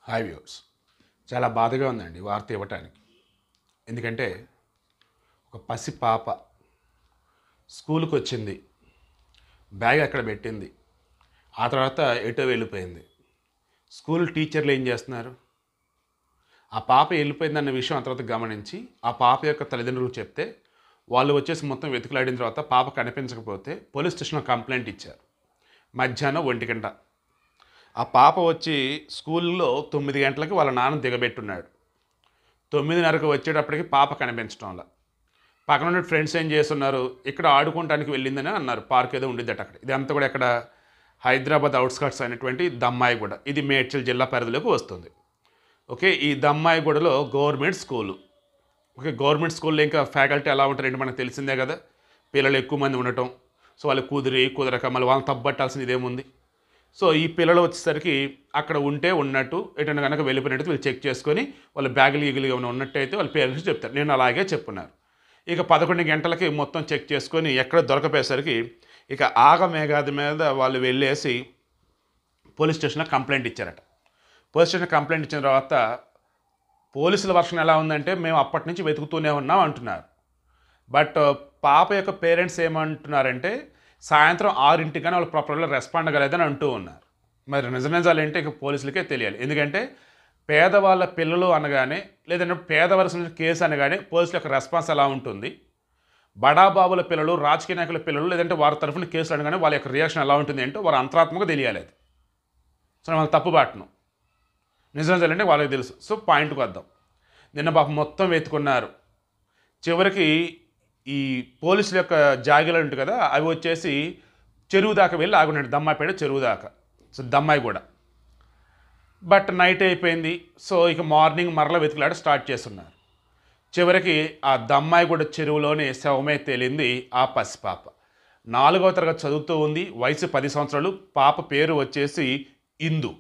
hi viewers చాలా బాధగా ఉందండి ఈ వార్త ఇవ్వటానికి ఎందుకంటే ఒక పసి పాప స్కూల్కి వచ్చింది బ్యాగ్ అక్కడ పెట్టింది ఆ తర్వాత ఎటో వెళ్ళిపోయింది స్కూల్ టీచర్లు ఏం చేస్తున్నారు ఆ పాప వెళ్ళిపోయిందన్న విషయం ఆ తర్వాత గమనించి ఆ పాప యొక్క తల్లిదండ్రులకు చెప్తే వాళ్ళు వచ్చేసి మొత్తం వెతుకులాడిన తర్వాత పాప కనిపించకపోతే పోలీస్ స్టేషన్లో కంప్లైంట్ ఇచ్చారు మధ్యాహ్నం ఒంటి గంట ఆ పాప వచ్చి స్కూల్లో తొమ్మిది గంటలకి వాళ్ళ నాన్న దిగబెట్టున్నాడు తొమ్మిదిన్నరకు వచ్చేటప్పటికి పాప కనిపించడంలా పక్కన ఉన్న ఫ్రెండ్స్ ఏం చేస్తున్నారు ఇక్కడ ఆడుకోవడానికి వెళ్ళిందని అన్నారు పార్క్ ఏదో ఉండిద్దట అక్కడ ఇదంతా కూడా ఇక్కడ హైదరాబాద్ అవుట్స్కట్స్ అయినటువంటి దమ్మాయిగూడ ఇది మేడ్చల్ జిల్లా పరిధిలోకి వస్తుంది ఓకే ఈ దమ్మాయిగూడలో గవర్నమెంట్ స్కూలు ఓకే గవర్నమెంట్ స్కూల్లో ఇంకా ఫ్యాకల్టీ ఎలా ఉంటారంటే మనకు తెలిసిందే కదా పిల్లలు ఎక్కువ మంది ఉండటం సో వాళ్ళు కుదిరి కుదరక మళ్ళీ వాళ్ళని తప్పబట్టాల్సింది ఇదేముంది సో ఈ పిల్లలు వచ్చేసరికి అక్కడ ఉంటే ఉన్నట్టు ఎటన్నా కనుక వెళ్ళిపోయినట్టు వీళ్ళు చెక్ చేసుకొని వాళ్ళ బ్యాగులు ఈగులు ఏమైనా ఉన్నట్టయితే వాళ్ళ పేరెంట్స్ చెప్తారు నేను అలాగే చెప్పున్నారు ఇక పదకొండు గంటలకి మొత్తం చెక్ చేసుకొని ఎక్కడ దొరకపోయేసరికి ఇక ఆగమేఘాది మీద వాళ్ళు వెళ్ళేసి పోలీస్ స్టేషన్లో కంప్లైంట్ ఇచ్చారట పోలీస్ స్టేషన్ కంప్లైంట్ ఇచ్చిన తర్వాత పోలీసుల వర్షన్ ఎలా ఉందంటే మేము అప్పటి నుంచి వెతుకుతూనే ఉన్నాం అంటున్నారు బట్ పాప యొక్క పేరెంట్స్ ఏమంటున్నారంటే సాయంత్రం ఆరింటికని వాళ్ళు ప్రాపర్గా రెస్పాండ్ అవ్వలేదని అంటూ ఉన్నారు మరి నిజ నిజాలు ఏంటి ఇక పోలీసులకే తెలియాలి ఎందుకంటే పేదవాళ్ళ పిల్లలు అనగానే లేదంటే పేదవలస కేసు అనగానే పోలీసుల యొక్క రెస్పాన్స్ ఎలా ఉంటుంది బడాబాబుల పిల్లలు రాజకీయ నాయకుల పిల్లలు లేదంటే వారి తరఫున కేసులు అనగానే వాళ్ళ యొక్క రియాక్షన్ ఎలా ఉంటుంది అంటే వారు అంతరాత్మక తెలియాలి అది సో వాళ్ళు తప్పుబాటును నిజం నిజాలంటే వాళ్ళకి తెలుసు సో పాయింట్కి వద్దాం నిన్న పాపం మొత్తం వెతుకున్నారు చివరికి ఈ పోలీసుల యొక్క జాగిలు ఉంటుంది కదా అవి వచ్చేసి చెరువు దాకా వెళ్ళి ఆగున్నాడు దమ్మాయిపేట చెరువు దాకా సో దమ్మాయి కూడా బట్ నైట్ అయిపోయింది సో ఇక మార్నింగ్ మరల వెతుకులాడ స్టార్ట్ చేస్తున్నారు చివరికి ఆ దమ్మాయి కూడా చెరువులోనే శవమే తేలింది ఆ పసిపాప నాలుగవ తరగతి చదువుతూ ఉంది వయసు పది సంవత్సరాలు పాప పేరు వచ్చేసి ఇందు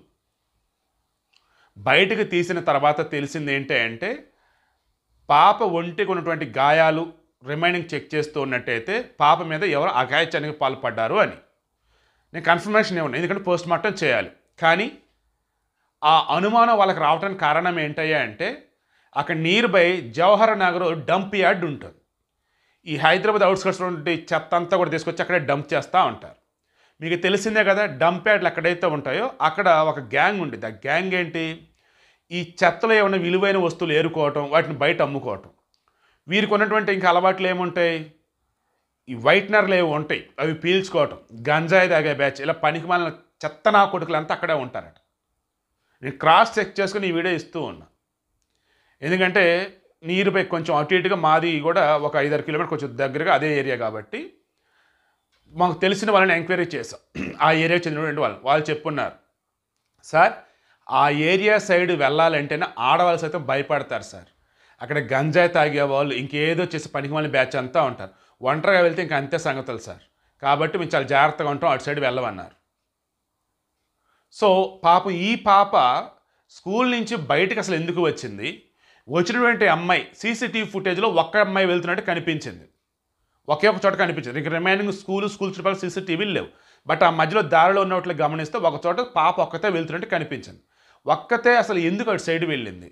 బయటకు తీసిన తర్వాత తెలిసింది ఏంటి అంటే పాప ఒంటికి ఉన్నటువంటి గాయాలు రిమైనింగ్ చెక్ చేస్తూ ఉన్నట్టయితే పాప మీద ఎవరు అఘాయిత్యానికి పాల్పడ్డారు అని నేను కన్ఫర్మేషన్ ఇవ్వను ఎందుకంటే పోస్ట్ మార్టం చేయాలి కానీ ఆ అనుమానం వాళ్ళకి రావడానికి కారణం ఏంటయ్యా అంటే అక్కడ nearby Jawahar Nagar dump yard ఉంటుంది ఈ హైదరాబాద్ అవుట్స్కట్స్ నుండి చెత్త అంతా కూడా తీసుకొచ్చి అక్కడే డంప్ చేస్తూ ఉంటారు మీకు తెలిసిందే కదా డంప్ యార్డ్లు ఎక్కడైతే ఉంటాయో అక్కడ ఒక గ్యాంగ్ ఉండేది ఆ గ్యాంగ్ ఏంటి ఈ చెత్తలో ఏమైనా విలువైన వస్తువులు ఏరుకోవటం వాటిని బయట అమ్ముకోవటం వీరికి ఉన్నటువంటి ఇంకా అలవాట్లు ఏముంటాయి ఈ వైట్నర్లు ఏవి ఉంటాయి అవి పీల్చుకోవటం గంజాయి తాగే బ్యాచ్ ఇలా పనికి మాలిన చెత్త నా కొడుకులు అంతా అక్కడే ఉంటారట నేను క్రాస్ చెక్ చేసుకుని ఈ వీడియో ఇస్తూ ఉన్నా ఎందుకంటే నీరుపై కొంచెం అటు ఇటుగా మాది కూడా ఒక ఐదారు కిలోమీటర్ కొంచెం దగ్గరగా అదే ఏరియా కాబట్టి మాకు తెలిసిన వాళ్ళని ఎంక్వైరీ చేసాం ఆ ఏరియాకి చెందినటువంటి వాళ్ళు వాళ్ళు చెప్పున్నారు సార్ ఆ ఏరియా సైడ్ వెళ్ళాలంటేనే ఆడవాళ్ళు సైతం భయపడతారు సార్ అక్కడ గంజాయి తాగే వాళ్ళు ఇంకేదో చేసి పనికి మళ్ళీ బ్యాచ్ అంతా ఉంటారు ఒంటరిగా వెళ్తే ఇంకా అంతే సంగతులు సార్ కాబట్టి మేము చాలా జాగ్రత్తగా ఉంటాం అటు సైడ్ వెళ్ళమన్నారు సో పాపం ఈ పాప స్కూల్ నుంచి బయటకు అసలు ఎందుకు వచ్చింది వచ్చినటువంటి అమ్మాయి సీసీటీవీ ఫుటేజ్లో ఒక్క అమ్మాయి వెళ్తున్నట్టు కనిపించింది ఒకే ఒక చోట కనిపించింది ఇంక రిమైనింగ్ స్కూల్ స్కూల్ చుట్టుపక్కల సీసీటీవీలు లేవు బట్ ఆ మధ్యలో దారిలో ఉన్నట్లు గమనిస్తే ఒక చోట పాప ఒక్కతే వెళ్తున్నట్టు కనిపించింది ఒక్కతే అసలు ఎందుకు అటు సైడ్ వెళ్ళింది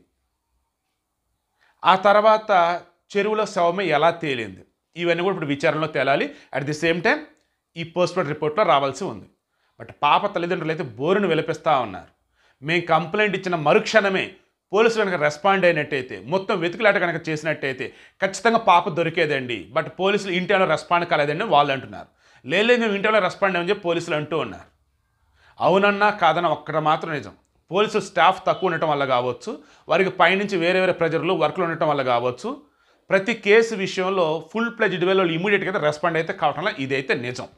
ఆ తర్వాత చెరువులో శవమే ఎలా తేలింది ఇవన్నీ కూడా ఇప్పుడు విచారణలో తేలాలి అట్ ది సేమ్ టైం ఈ పోస్ట్మార్టం రిపోర్ట్లో రావాల్సి ఉంది బట్ పాప తల్లిదండ్రులు అయితే బోరును విలపిస్తూ ఉన్నారు మేము కంప్లైంట్ ఇచ్చిన మరుక్షణమే పోలీసులు కనుక రెస్పాండ్ అయినట్టయితే మొత్తం వెతుకులాట కనుక చేసినట్టయితే ఖచ్చితంగా పాప దొరికేదండి బట్ పోలీసులు ఇంటిలో రెస్పాండ్ కాలేదండి వాళ్ళు అంటున్నారు లేదు మేము ఇంటిలో రెస్పాండ్ అయ్యని చెప్పి పోలీసులు అంటూ ఉన్నారు అవునన్నా కాదన్న ఒక్కట మాత్రం నిజం పోలీసు స్టాఫ్ తక్కువ ఉండటం వల్ల కావచ్చు వారికి పైనుంచి వేరే వేరే ప్రజలు వర్క్లు ఉండటం వల్ల కావచ్చు ప్రతి కేసు విషయంలో ఫుల్ ప్లెజ్డ్ వేలో ఇమీడియట్గా రెస్పాండ్ అయితే కావటంలో ఇదైతే నిజం